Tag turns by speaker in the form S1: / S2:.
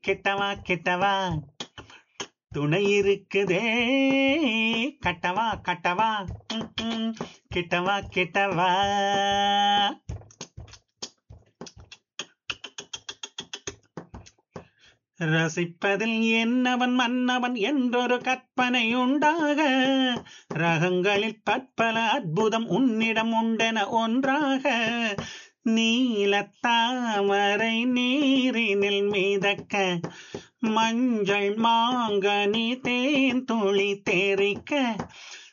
S1: கெட்டவா கெட்டவா துணை இருக்குதே கட்டவா கட்டவா ம், ம். கெட்டவா கெட்டவா ரசிப்பதில் என்னவன் மன்னவன் என்றொரு கற்பனை உண்டாக ரகங்களில் பற்பல அற்புதம் உன்னிடம் உண்டென ஒன்றாக நீலத்தாமரை நீரினில் மிதக்க மஞ்சள் மாங்கனி தேன் துளி தேரிக்க